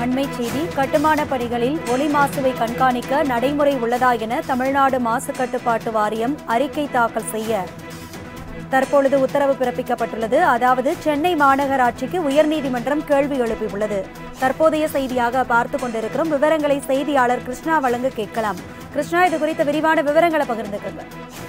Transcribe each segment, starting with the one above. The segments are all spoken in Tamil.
அண்மை செய்தி கட்டுமான பணிகளில் ஒலி மாசுவை கண்காணிக்க நடைமுறை உள்ளதா என தமிழ்நாடு மாசு கட்டுப்பாட்டு வாரியம் அறிக்கை தாக்கல் செய்ய தற்பொழுது உத்தரவு பிறப்பிக்கப்பட்டுள்ளது அதாவது சென்னை மாநகராட்சிக்கு உயர்நீதிமன்றம் கேள்வி எழுப்பியுள்ளது தற்போதைய செய்தியாக பார்த்து கொண்டிருக்கிறோம் விவரங்களை செய்தியாளர் கிருஷ்ணா வழங்க கேட்கலாம் கிருஷ்ணா இது குறித்த விரிவான விவரங்களை பகிர்ந்துக்கங்க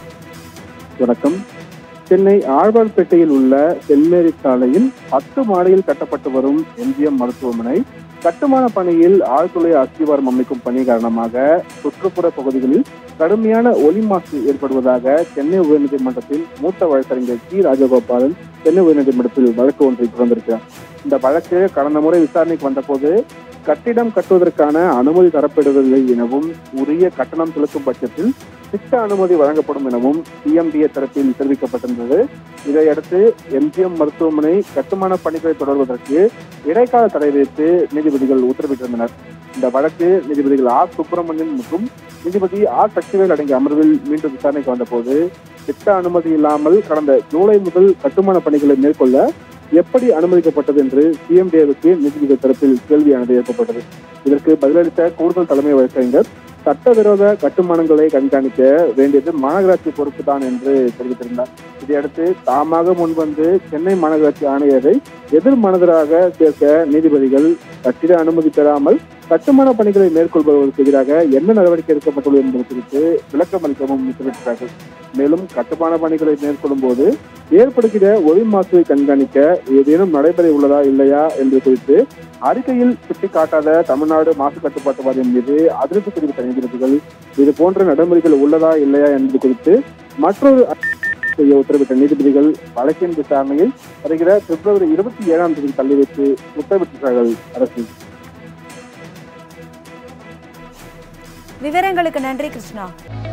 வணக்கம் சென்னை ஆழ்வார்பேட்டையில் உள்ள செம்மேரி சாலையில் பத்து மாடியில் கட்டப்பட்டு வரும் எம்ஜிஎம் மருத்துவமனை கட்டுமான பணியில் ஆழ்துளை அஸ்திவாரம் அமைக்கும் பணி காரணமாக சுற்றுப்புற பகுதிகளில் கடுமையான ஒலி மாசு ஏற்படுவதாக சென்னை உயர்நீதிமன்றத்தில் மூத்த வழக்கறிஞர் சி ராஜகோபாலன் சென்னை உயர்நீதிமன்றத்தில் வழக்கு ஒன்றை தொடர்ந்திருக்கிறார் இந்த வழக்கு கடந்த முறை விசாரணைக்கு வந்தபோது கட்டிடம் கட்டுவதற்கான அனுமதி தரப்படவில்லை எனவும் உரிய கட்டணம் செலுத்தும் பட்சத்தில் திட்ட அனுமதி வழங்கப்படும் எனவும் சிஎம்டிஏ தரப்பில் தெரிவிக்கப்பட்டிருந்தது இதையடுத்து எம்ஜிஎம் மருத்துவமனை கட்டுமான பணிகளை தொடர்வதற்கு இடைக்கால தடை வைத்து நீதிபதிகள் உத்தரவிட்டிருந்தனர் இந்த வழக்கு நீதிபதிகள் ஆர் சுப்பிரமணியன் மற்றும் நீதிபதி ஆர் சக்திவேல் அடங்கிய அமர்வில் மீண்டும் விசாரணைக்கு வந்தபோது திட்ட அனுமதி இல்லாமல் கடந்த ஜூலை முதல் கட்டுமான பணிகளை மேற்கொள்ள எப்படி அனுமதிக்கப்பட்டது என்று சிஎம்டிஏவுக்கு நீதிபதிகள் தரப்பில் கேள்வியானது ஏற்பட்டது இதற்கு பதிலளித்த கூடுதல் தலைமை வழக்கறிஞர் சட்டவிரோத கட்டுமானங்களை கண்காணிக்க வேண்டியது மாநகராட்சி பொறுப்பு தான் என்று தெரிவித்திருந்தார் இதையடுத்து தாமாக முன்வந்து சென்னை மாநகராட்சி ஆணையரை எதிர் மனதராக சேர்க்க நீதிபதிகள் கட்டிட அனுமதி பெறாமல் கட்டுமான பணிகளை மேற்கொள்பவர்களுக்கு எதிராக என்ன நடவடிக்கை எடுக்கப்பட்டுள்ளது என்பது குறித்து விளக்கம் அளிக்கவும் உத்தரவிட்டார்கள் மேலும் கட்டுமான பணிகளை மேற்கொள்ளும் போது ஏற்படுகிற ஒளி மாசுவை கண்காணிக்க ஏதேனும் நடைபெற உள்ளதா இல்லையா என்பது குறித்து அறிக்கையில் சுட்டிக்காட்டாத தமிழ்நாடு மாசு கட்டுப்பாட்டு வாரியம் மீது அதிருப்தி தெரிவித்த நீதிபதிகள் இது போன்ற நடைமுறைகள் உள்ளதா இல்லையா என்பது குறித்து மற்றொரு செய்ய உத்தரவிட்ட நீதிபதிகள் வழக்கின் விசாரணையில் வருகிற பிப்ரவரி இருபத்தி ஏழாம் தேதி தள்ளி வைத்து உத்தரவிட்டார்கள் அரசு விவரங்களுக்கு நன்றி கிருஷ்ணா